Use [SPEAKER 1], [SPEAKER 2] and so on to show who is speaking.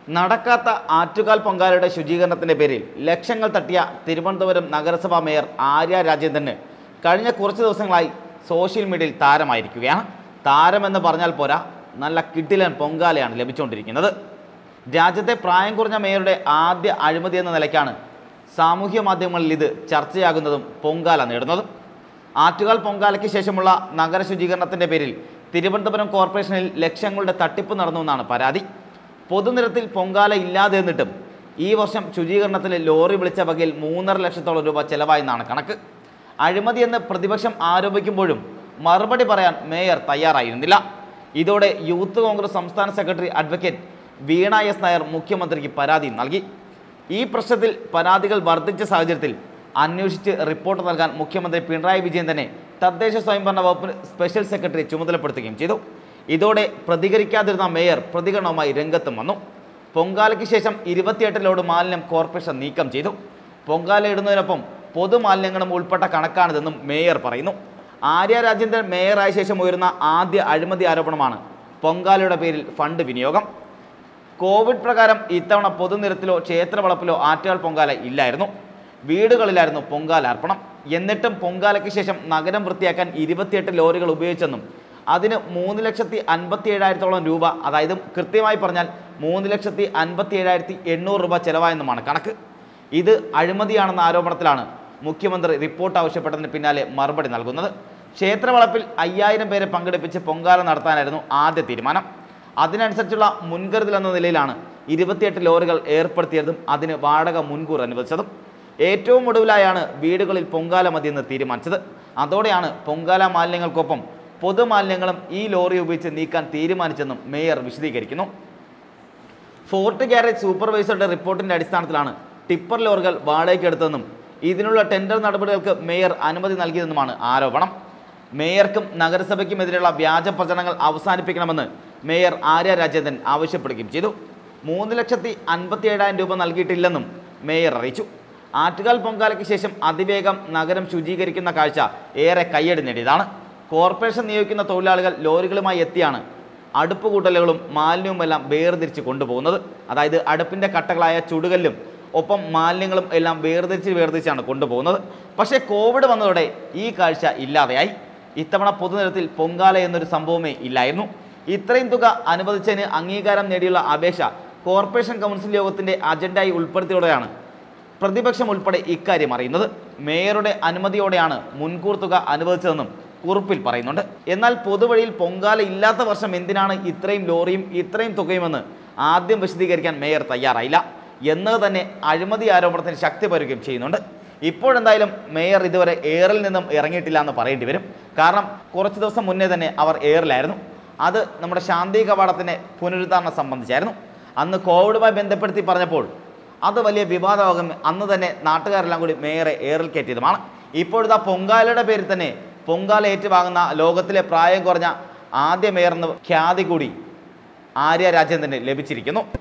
[SPEAKER 1] നടക്കാത്ത ആറ്റുകാൽ പൊങ്കാലയുടെ ശുചീകരണത്തിന്റെ പേരിൽ ലക്ഷങ്ങൾ തട്ടിയ തിരുവനന്തപുരം നഗരസഭാ മേയർ ആര്യ രാജേന്ദ്രന് കഴിഞ്ഞ കുറച്ച് ദിവസങ്ങളായി സോഷ്യൽ മീഡിയയിൽ താരമായിരിക്കുകയാണ് താരമെന്ന് പറഞ്ഞാൽ പോരാ നല്ല കിട്ടിലൻ പൊങ്കാലയാണ് ലഭിച്ചുകൊണ്ടിരിക്കുന്നത് രാജ്യത്തെ പ്രായം കുറഞ്ഞ മേയറുടെ ആദ്യ അഴിമതി എന്ന നിലയ്ക്കാണ് സാമൂഹ്യ മാധ്യമങ്ങളിൽ ഇത് ചർച്ചയാകുന്നതും പൊങ്കാല നേടുന്നതും ആറ്റുകാൽ പൊങ്കാലയ്ക്ക് ശേഷമുള്ള നഗര ശുചീകരണത്തിന്റെ പേരിൽ തിരുവനന്തപുരം കോർപ്പറേഷനിൽ ലക്ഷങ്ങളുടെ തട്ടിപ്പ് നടന്നുവെന്നാണ് പരാതി പൊതുനിരത്തിൽ പൊങ്കാല ഇല്ലാതെ എന്നിട്ടും ഈ വർഷം ശുചീകരണത്തിന് ലോറി വിളിച്ച വകയിൽ മൂന്നര ലക്ഷത്തോളം രൂപ ചെലവായെന്നാണ് കണക്ക് അഴിമതിയെന്ന് പ്രതിപക്ഷം ആരോപിക്കുമ്പോഴും മറുപടി പറയാൻ മേയർ തയ്യാറായിരുന്നില്ല ഇതോടെ യൂത്ത് കോൺഗ്രസ് സംസ്ഥാന secretary advocate Veena S Nair മുഖ്യമന്ത്രിക്ക് പരാതി നൽകി ഈ പ്രശ്നത്തിൽ പരാതികൾ വർദ്ധിച്ച സാഹചര്യത്തിൽ അന്വേഷിച്ച് റിപ്പോർട്ട് നൽകാൻ മുഖ്യമന്ത്രി പിണറായി വിജയൻ തന്നെ തദ്ദേശ സ്വയംഭരണ വകുപ്പ് സ്പെഷ്യൽ സെക്രട്ടറി ചുമതലപ്പെടുത്തുകയും ചെയ്തു ഇതോടെ പ്രതികരിക്കാതിരുന്ന മേയർ പ്രതികരണവുമായി രംഗത്തും വന്നു പൊങ്കാലയ്ക്ക് ശേഷം ഇരുപത്തിയെട്ട് ലോഡ് മാലിന്യം കോർപ്പറേഷൻ നീക്കം ചെയ്തു പൊങ്കാല ഇടുന്നതിനൊപ്പം പൊതുമാലിന്യങ്ങളും ഉൾപ്പെട്ട കണക്കാണിതെന്നും മേയർ പറയുന്നു ആര്യ രാജേന്ദ്രൻ മേയറായ ശേഷം ഉയരുന്ന ആദ്യ അഴിമതി ആരോപണമാണ് പൊങ്കാലയുടെ പേരിൽ ഫണ്ട് വിനിയോഗം കോവിഡ് പ്രകാരം ഇത്തവണ പൊതുനിരത്തിലോ ക്ഷേത്രവളപ്പിലോ ആറ്റുകാൽ പൊങ്കാല ഇല്ലായിരുന്നു വീടുകളിലായിരുന്നു പൊങ്കാല അർപ്പണം എന്നിട്ടും പൊങ്കാലയ്ക്ക് ശേഷം നഗരം വൃത്തിയാക്കാൻ ഇരുപത്തിയെട്ട് ലോറികൾ ഉപയോഗിച്ചെന്നും അതിന് മൂന്ന് ലക്ഷത്തി അൻപത്തി ഏഴായിരത്തോളം രൂപ അതായത് കൃത്യമായി പറഞ്ഞാൽ മൂന്ന് ലക്ഷത്തി അൻപത്തി ഏഴായിരത്തി എണ്ണൂറ് രൂപ ചെലവായെന്നുമാണ് കണക്ക് ഇത് അഴിമതിയാണെന്ന ആരോപണത്തിലാണ് മുഖ്യമന്ത്രി റിപ്പോർട്ട് ആവശ്യപ്പെട്ടതിന് പിന്നാലെ മറുപടി നൽകുന്നത് ക്ഷേത്രവളപ്പിൽ അയ്യായിരം പേരെ പങ്കെടുപ്പിച്ച് പൊങ്കാല നടത്താനായിരുന്നു ആദ്യ തീരുമാനം അതിനനുസരിച്ചുള്ള മുൻകരുതൽ എന്ന നിലയിലാണ് ഇരുപത്തിയെട്ട് ലോറികൾ ഏർപ്പെടുത്തിയതും അതിന് വാടക മുൻകൂർ അനുവദിച്ചതും ഏറ്റവും ഒടുവിലായാണ് വീടുകളിൽ പൊങ്കാല മതിയെന്ന് തീരുമാനിച്ചത് അതോടെയാണ് പൊങ്കാല മാലിന്യങ്ങൾക്കൊപ്പം പൊതുമാലിന്യങ്ങളും ഈ ലോറി ഉപയോഗിച്ച് നീക്കാൻ തീരുമാനിച്ചെന്നും മേയർ വിശദീകരിക്കുന്നു ഫോർട്ട് ഗ്യാരേജ് സൂപ്പർവൈസറുടെ റിപ്പോർട്ടിന്റെ അടിസ്ഥാനത്തിലാണ് ടിപ്പർ ലോറികൾ വാടകയ്ക്കെടുത്തതെന്നും ഇതിനുള്ള ടെൻഡർ നടപടികൾക്ക് മേയർ അനുമതി നൽകിയതെന്നുമാണ് ആരോപണം മേയർക്കും നഗരസഭയ്ക്കുമെതിരെയുള്ള വ്യാജ പ്രചരണങ്ങൾ അവസാനിപ്പിക്കണമെന്ന് മേയർ ആര്യ രാജേന്ദ്രൻ ആവശ്യപ്പെടുകയും ചെയ്തു മൂന്ന് ലക്ഷത്തി അൻപത്തി ഏഴായിരം രൂപ നൽകിയിട്ടില്ലെന്നും മേയർ അറിയിച്ചു ആറ്റുകാൽ പൊങ്കാലയ്ക്ക് ശേഷം അതിവേഗം നഗരം ശുചീകരിക്കുന്ന കാഴ്ച ഏറെ കയ്യടി നേടിയതാണ് കോർപ്പറേഷൻ നിയോഗിക്കുന്ന തൊഴിലാളികൾ ലോറികളുമായി എത്തിയാണ് അടുപ്പ് കൂട്ടലുകളും മാലിന്യവുമെല്ലാം വേർതിരിച്ച് കൊണ്ടുപോകുന്നത് അതായത് അടുപ്പിൻ്റെ കട്ടകളായ ചുടുകല്ലും ഒപ്പം മാലിന്യങ്ങളും എല്ലാം വേർതിരിച്ച് വേർതിരിച്ചാണ് കൊണ്ടുപോകുന്നത് പക്ഷേ കോവിഡ് വന്നതോടെ ഈ കാഴ്ച ഇല്ലാതെയായി ഇത്തവണ പൊതുനിരത്തിൽ പൊങ്കാല എന്നൊരു സംഭവമേ ഇല്ലായിരുന്നു ഇത്രയും തുക അനുവദിച്ചതിന് അംഗീകാരം നേടിയുള്ള അപേക്ഷ കോർപ്പറേഷൻ കൗൺസിൽ യോഗത്തിൻ്റെ അജണ്ടയായി ഉൾപ്പെടുത്തിയോടെയാണ് പ്രതിപക്ഷം ഉൾപ്പെടെ ഇക്കാര്യം അറിയുന്നത് മേയറുടെ അനുമതിയോടെയാണ് മുൻകൂർ തുക അനുവദിച്ചതെന്നും കുറിപ്പിൽ പറയുന്നുണ്ട് എന്നാൽ പൊതുവഴിയിൽ പൊങ്കാല ഇല്ലാത്ത വർഷം എന്തിനാണ് ഇത്രയും ലോറിയും ഇത്രയും തുകയുമെന്ന് ആദ്യം വിശദീകരിക്കാൻ മേയർ തയ്യാറായില്ല എന്നത് തന്നെ അഴിമതി ആരോപണത്തിന് ശക്തി പരുകയും ചെയ്യുന്നുണ്ട് ഇപ്പോഴെന്തായാലും മേയർ ഇതുവരെ എയറിൽ നിന്നും ഇറങ്ങിയിട്ടില്ല എന്ന് പറയേണ്ടി വരും കാരണം കുറച്ച് ദിവസം മുന്നേ തന്നെ അവർ എയറിലായിരുന്നു അത് നമ്മുടെ ശാന്തി കവാടത്തിൻ്റെ പുനരുദ്ധാരണം സംബന്ധിച്ചായിരുന്നു അന്ന് കോവിഡുമായി ബന്ധപ്പെടുത്തി പറഞ്ഞപ്പോൾ അത് വലിയ വിവാദമാകും അന്ന് തന്നെ നാട്ടുകാരെല്ലാം കൂടി മേയറെ എയറിൽ കയറ്റിയതുമാണ് ഇപ്പോഴത്തെ പൊങ്കാലയുടെ പേരിൽ തന്നെ പൊങ്കാല ഏറ്റുവാങ്ങുന്ന ലോകത്തിലെ പ്രായം കുറഞ്ഞ ആദ്യ മേയർ എന്ന ഖ്യാതി കൂടി ആര്യ രാജേന്ദ്രന് ലഭിച്ചിരിക്കുന്നു